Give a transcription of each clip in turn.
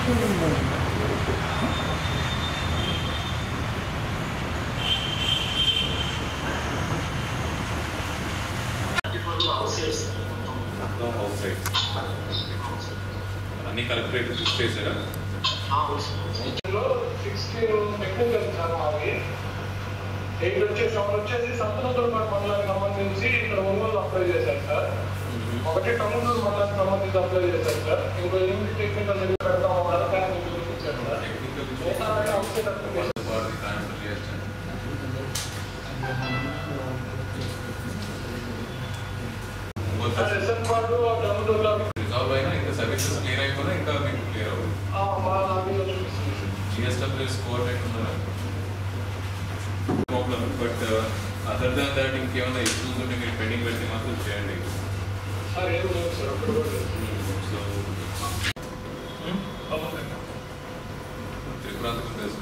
మొత్తం house side అన్ని collectorate book చేశారా సిక్స్టీన్ టెక్నికల్ సార్ మావి ఎయిట్ వచ్చేసి సెవెన్ వచ్చేసి సంతనూరు మండలానికి సంబంధించి ఇక్కడ ఒంగోలు అప్లై చేశారు సార్ ఒకటి టంగుటూరు మండలానికి సంబంధించి అప్లై చేశారు సార్ ఇంకో ఎనిమిది టెక్నికల్ దగ్గర పెడతాం అన్నారు కానీ మీకు చూపించారు సార్ టెక్నికల్ మిగతా అన్ని outside application. ట్రాన్స్ఫర్ చేయొచ్చు సార్ ఎస్ఎన్ కార్డు టంగుటూరులో రిజాల్వ్ అయినా ఇంకా సర్వీసెస్ క్లియర్ అయిపోయినా ఇంకా మీకు క్లియర్ అవుతుంది మా లాబీలో చూపిస్తుంది సార్. జిఎస్డబ్ల్యూఎస్ కోఆర్డినేట్ ఉన్నారు problem but other than that ఇంకేమైనా ఇష్యూస్ ఉంటే మీరు పెండింగ్ పెడితే మాత్రం చేయండి సార్ ఏం లేదు సార్ అక్కడ కూడా లేదు. సో అవును. త్రిపురాంతకు తెలుసు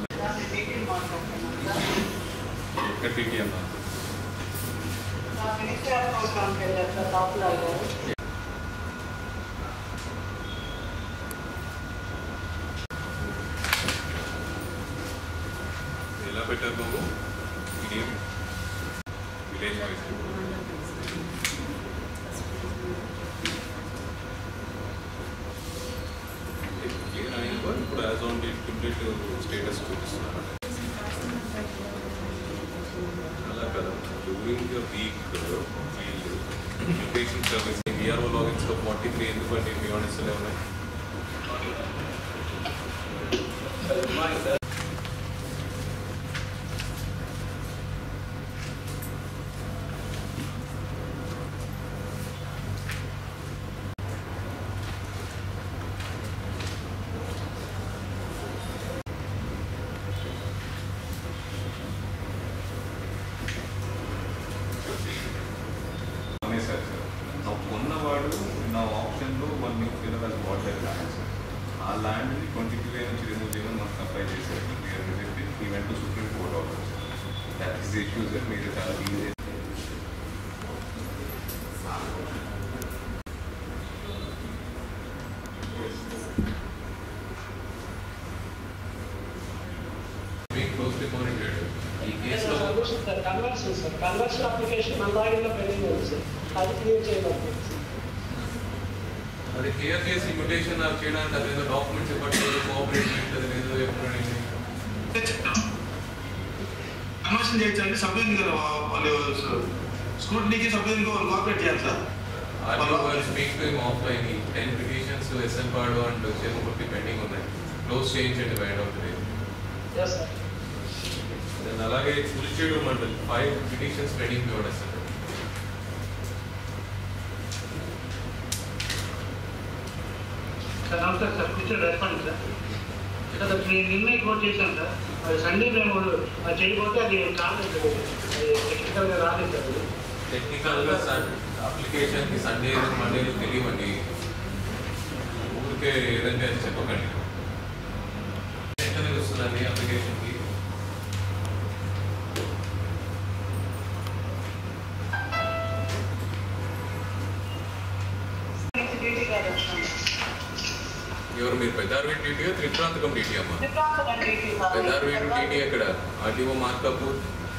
ఎక్కడ టీటీ అన్నా ఎలా పెట్టారు బాబు ఇది విలేజ్ వైజ్ క్లియర్ అయిన కూడా ఇప్పుడు as on date complete status చూపిస్తున్నారు అలా కదా డ్యూరింగ్ ద వీక్ వీళ్ళు ఎడ్యుకేషన్ సర్వీస్ విఆర్ఓ లాగిన్స్లో ఫార్టీ త్రీ ఎందుకంటే బియానెస్లో ఉన్నాయి అమ్మేశారు సార్ నా కొన్నవాడు నా ఆప్షన్లో వన్ న్యూ ఫిలర్ అది వాటర్ ల్యాండ్ సార్ ఆ ల్యాండ్ని ట్వంటీ టూ ఇయర్ నుంచి రిమూవ్ చేయమని మనకు అప్లై చేశారు క్లియర్ అని చెప్పి event to Supreme Court order that is issue sir మీరు చాలా ఈజీ మీకు క్లోజ్లీ మానిటర్డ్ ఈ కేసులో sir conversion sir conversion application మన లాగిన్లో పెండింగ్ ఉంది సార్ అది క్లియర్ చేయబడుతుంది అది క్లియర్ చేసి ఇన్విటేషన్ నాకు చేయడానికి అదేదో డాక్యుమెంట్స్ ఇవ్వట్లేదు కోఆపరేట్ చేయట్లేదు ఏదో ఎప్పుడైనా కన్వర్షన్ చేయొచ్చండి సభ్యులు కదా వాళ్ళు స్కూటీకి సభ్యులకి వాళ్ళు కోఆపరేట్ చేయాలి సార్ ఆర్టీఓ గారు speak to offline ten petitions SN పాడు అండ్ చేరుకుంటే పెండింగ్ ఉన్నాయి క్లోజ్ చేయించండి by end of day yes sir నేను అలాగే Pulichedu mandal five petitions pending ఇవ్వడం సార్ సార్ నమస్తే సార్ కూర్చొని రెస్పాండ్ సార్ సార్ నేను నిన్నే కోట్ చేశాను సార్ అది సండే మేము అది చేయకపోతే అది కాలేదు అది టెక్నికల్గా రాలేదు సార్ అది. టెక్నికల్గా అప్లికేషన్కి సండే మండే తెలియవండి ఊరికే ఏదంటే అది చెప్పకండి ఎక్కడ వస్తుందండి అప్లికేషన్కి ఎవరు మీరు పెద్దారవీడు టీటీ త్రిప్రాంతకం టీటీ అమ్మా పెద్దారవీడు టీటీ ఎక్కడ RTO Markapur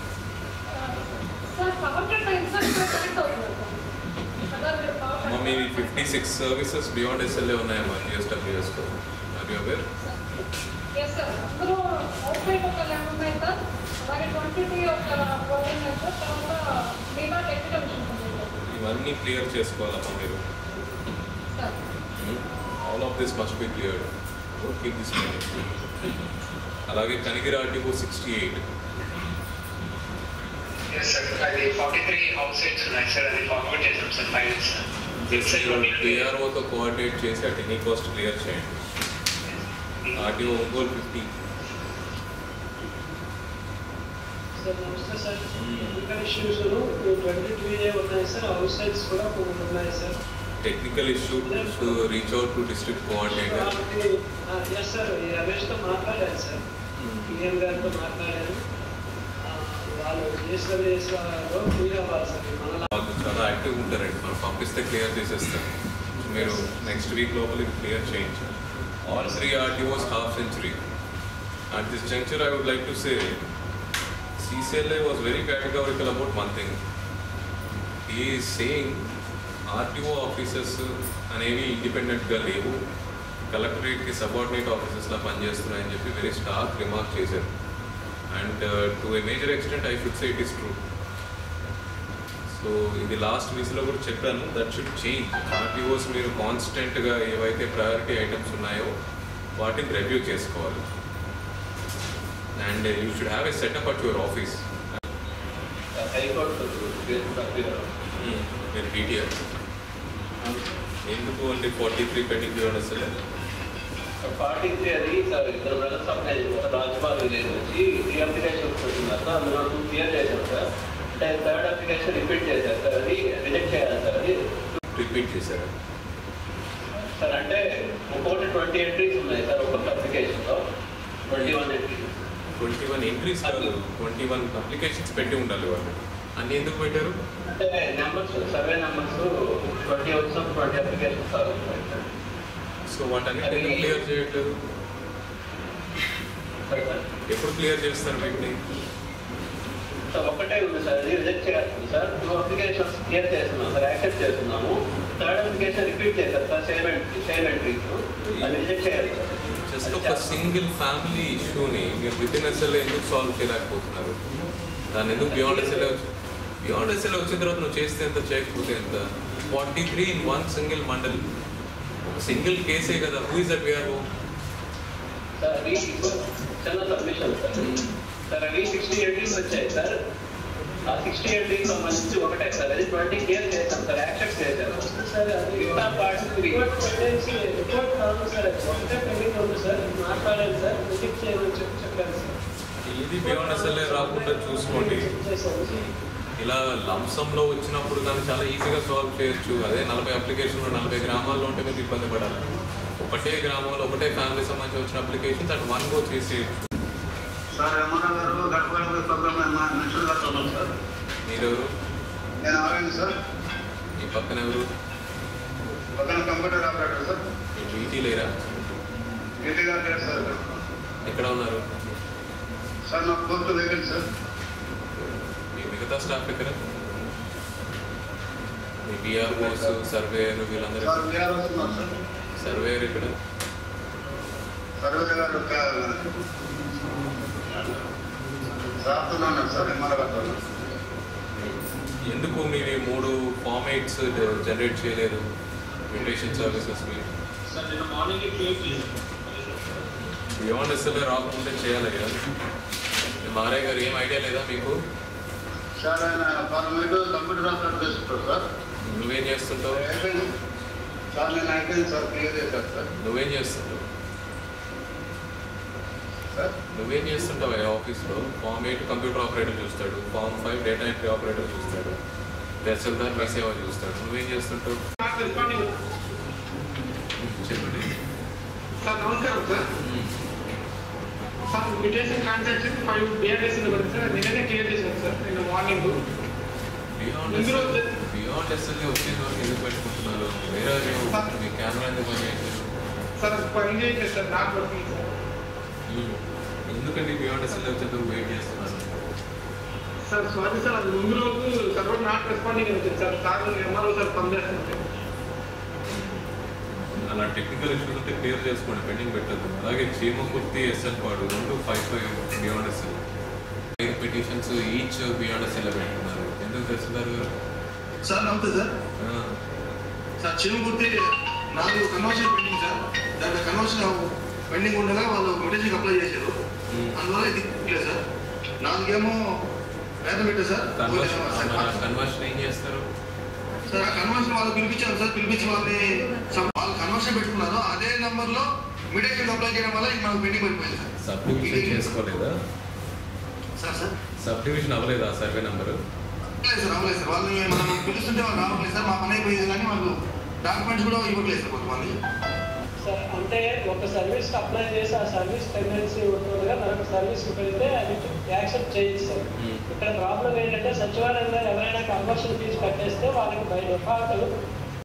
sir power cut అయింది సార్ ఇప్పుడు కరెక్ట్ అవుతుంది సార్ మీరు పవర్ అమ్మ కట్ మీ fifty six services beyond SLA ఉన్నాయమ్మా జిఎస్డబ్ల్యూఎస్లో అది అవర్ ఎస్ సార్ అందులో అవుట్సైడ్ ఒక లెవెన్ ఉన్నాయి సార్ అలాగే ట్వంటీ టీ ఒక ట్వెల్వ్ ఉన్నాయి సార్ తర్వాత మీనా టెక్నికల్ మిషన్ ఉంది సార్ ఇవన్నీ క్లియర్ చేసుకోవాలమ్మా మీరు sir all of this must be clear keep this అలాగే Kanigiri RTO sixty eight yes sir అది ఫార్టీ త్రీ హౌస్ సైట్స్ ఉన్నాయి సార్ అది ఫార్వర్డ్ చేసాం సార్ ఫైనల్స్ వెబ్సైట్లో టీఆర్ఓతో కోఆర్డినేట్ చేసి అటు ఎనీ కాస్ట్ క్లియర్ చేయండి ఆర్టీఓ ఒంగోలు ఫిఫ్టీ సార్ నమస్తే sir technical issues twenty two A ఉన్నాయి సార్ అవుట్ సైడ్స్ కూడా కొన్ని ఉన్నాయి sir technical issue to reach out to district coordinator కాబట్టి ఎస్ సార్ ఈ రమేష్తో మాట్లాడాను సార్ పిఎం గారితో మాట్లాడాను ఆ, వాళ్ళు జిఎస్డబ్ల్యూఎస్ లో క్లియర్ అవ్వాలి సార్ మన వాళ్ళు చాలా యాక్టివ్ ఉంటారండి మనం పంపిస్తే క్లియర్ చేసేస్తారు మీరు నెక్స్ట్ వీక్ లోపల క్లియర్ చేయించాలి all three RTOs half century. At this juncture, I would like to say CCLA was very categorical about one thing. He is saying RTO offices అనేవి ఇండిపెండెంట్గా లేవు కలెక్టరేట్కి సబార్డినేట్ ఆఫీసెస్లా పనిచేస్తున్నాయని చెప్పి వెరీ స్టాక్ రిమార్క్ చేశారు and to a major extent I should say it is true so ఇది last వీక్స్లో కూడా చెప్పాను దట్ షుడ్ చేంజ్ ఆర్టీఓస్ మీరు కాన్స్టెంట్గా ఏవైతే ప్రయారిటీ ఐటమ్స్ ఉన్నాయో వాటిని రివ్యూ చేసుకోవాలి and you should have a setup at your office high court case ప్రక్రియ మీరు పీటీఆర్ ఎందుకు అండి ఫార్టీ త్రీ పెండింగ్ అసలు పాటించి అది సార్ ఇద్దరు బ్రదర్స్ అప్లై చేశారు రాజ్పాల్ విలేజ్ నుంచి త్రీ అప్లికేషన్స్ పెట్టినారు సార్ అందులో టూ క్లియర్ చేశారు సార్ అంటే థర్డ్ అప్లికేషన్ రిపీట్ చేశారు సార్ అది రిజెక్ట్ చేయాలి సార్ అది రిపీట్ చేశారు సార్ అంటే ఒక్కొక్కటి ట్వంటీ ఎంట్రీస్ ఉన్నాయి సార్ ఒక్కొక్క అప్లికేషన్లో twenty one entries twenty one entries కాదు ట్వంటీ వన్ అప్లికేషన్స్ పెట్టి ఉండాలి వాళ్ళు అన్ని ఎందుకు పెట్టారు అంటే నెంబర్స్ సర్వే నెంబర్స్ ట్వంటీ వచ్చిన ట్వంటీ అప్లికేషన్స్ సార్ సో వాటన్నిటి ఎందుకు క్లియర్ చేయట్లేదు సరే సార్ ఎప్పుడు క్లియర్ చేస్తారు వీటిని సార్ ఒక్కటే ఉంది సార్ అది రిజెక్ట్ చేయాలి సార్ టూ అప్లికేషన్స్ క్లియర్ చేస్తున్నాం సార్ యాక్సెప్ట్ చేస్తున్నాము థర్డ్ అప్లికేషన్ రిపీట్ చేశారు sir same entry same entries అది రిజెక్ట్ చేయాలి సార్ జస్ట్ ఒక సింగిల్ ఫ్యామిలీ ఇష్యూని మీరు విత్ ఇన్ ఎస్ఎల్ ఎందుకు సాల్వ్ చేయలేకపోతున్నారు దాన్ని ఎందుకు బియాండ్ ఎస్ఎల్ వచ్చి బియాండ్ ఎస్ఎల్ వచ్చిన తర్వాత నువ్వు చేస్తే ఎంత చేయకపోతే ఎంత forty three in one single mandal ఒక సింగిల్ కేసే కదా who is that VRO sir అవి చిన్న సబ్మిషన్ సార్ సార్ అవి సిక్స్టీ ఎంట్రీస్ వచ్చాయి సార్ ఆ సిక్స్టీ ఎంట్రీస్ సంబంధించి ఒకటే సార్ అది ట్వంటీ క్లియర్ చేశాం సార్ యాక్సెప్ట్ చేశారు సార్ అది మిగతా పార్ట్స్ రిపోర్ట్ పెట్టేసి రిపోర్ట్ కాదు సార్ అది ఒకటే పెండింగ్ ఉంది సార్ మాట్లాడాలి సార్ రిజెక్ట్ చేయమని చెప్పి చెప్పారు సార్ ఇది బియాండ్ ఎస్ఎల్ రాకుండా చూసుకోండి చేశాను ఇలా లంసంలో వచ్చినప్పుడు దాన్ని చాలా ఈజీగా సాల్వ్ చేయొచ్చు అదే నలభై అప్లికేషన్లు నలభై గ్రామాల్లో ఉంటే మీరు ఇబ్బంది పడాలి ఒకటే గ్రామంలో ఒకటే ఫ్యామిలీ సంబంధించి వచ్చిన అప్లికేషన్స్ అటు వన్ గో చేసేయచ్చు సార్ ఎంఆర్ఓ గారు గడపగల ప్రోగ్రామ్ మనుషులు గారు ఉన్నాం సార్ మీరు ఎవరు నేను ఆరోగ్యం సార్ ఈ పక్కన ఎవరు పక్కన కంప్యూటర్ ఆపరేటర్ సార్ మీ డ్యూటీ లేరా ఇంటి గారు లేరు సార్ ఎక్కడ ఉన్నారు సార్ నాకు పోస్ట్ వేకెంట్ సార్ మీ మిగతా స్టాఫ్ ఎక్కడ మీ బిఆర్ఓస్ సర్వేయర్ వీళ్ళందరూ సార్ వీఆర్ వస్తున్నారు సార్ సర్వేయర్ ఇక్కడ సర్వే గారు రాస్తున్నాను సార్ ఎంఆర్ఓ గారు ఎందుకు మీరు ఈ మూడు ఫార్మేట్స్ జనరేట్ చేయలేదు మ్యూటేషన్ సర్వీసెస్ మీరు సార్ నిన్న మార్నింగ్ క్లియర్ చేశాను బియాండ్ ఎస్ఎల్ఏ రాకుండా చేయాలి కదా మీ మారయ్య గారు ఏం ఐడియా లేదా మీకు సార్ ఆయన ఫార్మేట్ కంప్యూటర్ ఆపరేటర్ చేసుకుంటారు సార్ నువ్వేం చేస్తుంటావు అయిపోయింది సార్ నేను అయిపోయింది సార్ క్లియర్ చేశారు సార్ నువ్వేం చేస్తుంటావు సార్ నువ్వేం చేస్తుంటావు ఆ ఆఫీస్లో ఫామ్ ఎయిట్ కంప్యూటర్ ఆపరేటర్ చూస్తాడు form five data entry operator చూస్తాడు తహసీల్దార్ మీ సేవ చూస్తాడు నువ్వేం చేస్తుంటావు నాకు రెస్పాండింగ్ చెప్పండి సార్ నమస్కారం sir sir mutation transaction five BRS ఇవ్వండి సార్ నిన్ననే క్లియర్ చేశాను సార్ నిన్న మార్నింగ్ బియాండ్ ఇందులో బియాండ్ ఎస్ఎల్ఏ వచ్చేది వరకు ఎందుకు పెట్టుకుంటున్నారు వేరే ఏమో మీ కెమెరా ఎందుకు పని చేయట్లేదు సార్ పని చేయట్లేదు సార్ నాకు వర్కింగ్ సార్ ఎందుకండి బియాండ్ ఎస్ఎల్ఏ వచ్చేందుకు వెయిట్ చేస్తున్నారు సార్ సారీ సార్ అది ముందు రోజు సర్వర్ నాట్ రెస్పాండింగ్ అని వచ్చింది సార్ సార్ ఎంఆర్ఓ సార్ పనిచేస్తుంది అలా టెక్నికల్ ఇష్యూస్ ఉంటే క్లియర్ చేసుకోండి పెండింగ్ పెట్టద్దు అలాగే చీమకుర్తి ఎస్ఎల్ పాడు రెండు ఫైవ్ ఫైవ్ బియాండ్ ఎస్ఎల్ ఐదు పిటిషన్స్ ఈచ్ బియాండ్ ఎస్ఎల్ పెట్టుకున్నారు ఎందుకు తహసీల్దార్ గారు సార్ నమస్తే సార్ ఆ, సార్ చిరుమూర్తి నాలుగు కన్వర్షన్ పెండింగ్ సార్ దాంట్లో కన్వర్షన్ పెండింగ్ ఉండగా వాళ్ళు మెడిసిన్కి అప్లై చేశారు ఉమ్. అందువల్ల ఇది లేదు సార్ నాలుగేమో వేద పెట్టారు సార్ కన్వర్షన్ మన కన్వర్షన్ ఏం చేస్తారు సార్ ఆ కన్వర్షన్ వాళ్ళు పిలిపించారు సార్ పిలిపించి వాళ్ళని సబ్- వాళ్ళు కన్వర్షన్ పెట్టుకున్నారు అదే నెంబర్లో మెడిసిన్ అప్లై చేయడం వల్ల ఇది మనకు పెండింగ్ పడిపోయింది సార్ సబ్ డివిజన్ చేసుకోలేదా సార్ సార్ సబ్ డివిజన్ అవ్వలేదా సర్వే నెంబరు లేదు సార్ అవ్వలేదు సార్ వాళ్ళని మనం పిలుస్తుంటే వాళ్ళు రావట్లేదు సార్ మా పని అయిపోయింది కానీ వాళ్ళు డాక్యుమెంట్స్ కూడా ఇవ్వట్లేదు సార్ కొంతమంది సార్ అంటే ఒక సర్వీస్ అప్లై చేసి ఆ సర్వీస్ టెండెన్సీ ఉంటుండగా మరొక సర్వీస్ పెడితే అది యాక్సెప్ట్ చేయొచ్చు సార్ Hmm. ఇక్కడ ప్రాబ్లం ఏంటంటే సచివాలయంలో ఎవరైనా కన్వర్షన్ ఫీజు కట్టేస్తే వాళ్ళకి బై డిఫాల్ట్